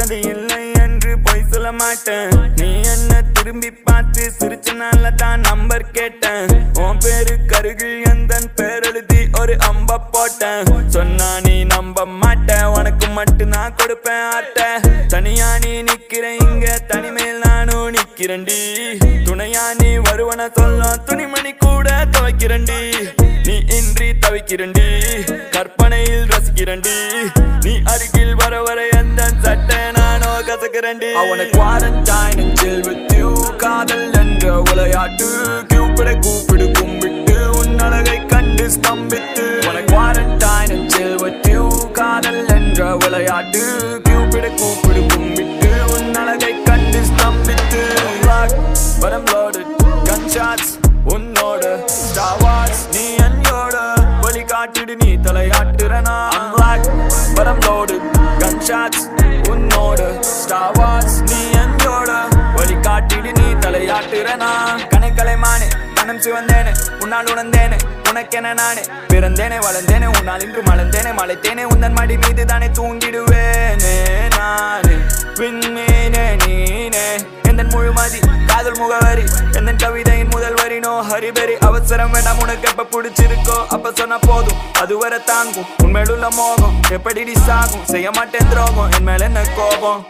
அது இல்லை என்று பொய் சொல்ல மாட்டேன் நீ என்ன திரும்பி பார்த்து சிரிச்சனால தான் நம்பர் கேட்டேன் உன் பேரு கருகில் எந்த பேர் எழுதி ஒரு அம்ப போட்டேன் சொன்னா நீ நம்ப மாட்டேன் உனக்கு மட்டும் நான் கொடுப்பேன் ஆட்ட தனியா நீ நிக்கிற இங்க தனிமேல் நானும் நிக்கிறேன்டி துணையா நீ வருவன சொல்லும் துணிமணி கூட துவைக்கிறண்டி நீ இன்றி தவிக்கிறண்டி கற்பனையில் ரசிக்கிறண்டி நீ அருகில் வர வர எந்த சட்டை நானோ கசக்கிறண்டி அவனை குவாரண்டைன் chill with you காதல் என்ற விளையாட்டு கூப்பிட கூப்பிடு கும்பிட்டு உன் அழகை கண்டு ஸ்தம்பித்து உன குவாரண்டைன் chill with you காதல் என்ற விளையாட்டு கூப்பிட கூப்பிடு கும்பிட்டு உன் அழகை கண்டு ஸ்தம்பித்து Black, but I'm loaded gunshots உன்னோட Star Wars நீ என்னோட வழி காட்டிடு நீ தலையாட்டுறனா I'm black but I'm loaded gunshots உன்னோட Star Wars நீ என்னோட வழி காட்டிடு நீ தலையாட்டுறனா கணக்கலை மானே கணம் சிவந்தேனே உன்னால் உணர்ந்தேனே உனக்கென நானே பிறந்தேனே வளர்ந்தேனே உன்னால் இன்று மலர்ந்தேனே மலைத்தேனே உந்தன் மடி மீது தானே தூங்கிடுவேனே நானே விண்மீனே நீனே எந்தன் முழுமதி காதல் முகவரி எந்தன் கவிதையின் முதல் வரி நோ ஹரிபெரி அவசரம் வேண்டாம் உனக்கு எப்ப பிடிச்சிருக்கோ அப்ப சொன்னா போதும் அதுவரை தாங்கும் உண்மையுள்ள மோகம் எப்படி சாகும் செய்ய மாட்டேன் துரோகம் என் மேல என்ன கோபம்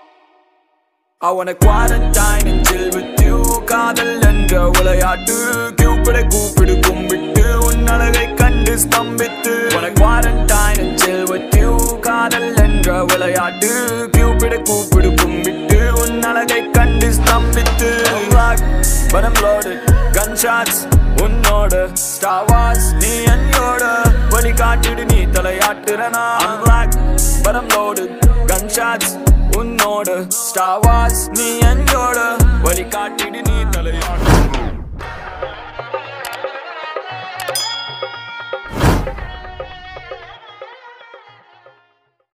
I wanna quarantine and chill with you காதல் என்ற விளையாட்டு கூப்பிட கூப்பிடு கும்பிட்டு உன் அழகை கண்டு ஸ்தம்பித்து wanna quarantine and chill with you காதல் என்ற விளையாட்டு கூப்பிட கூப்பிடு கும்பிட்டு உன் அழகை கண்டு ஸ்தம்பித்து I'm black but I'm loaded gunshots உன்னோட Star Wars நீ என்னோட வழி காட்டிடு நீ தலையாட்டுறனா I'm black but I'm loaded gunshots உன்னோட Star Wars நீ என்னோட வழி காட்டிடு நீ தலையாட்டு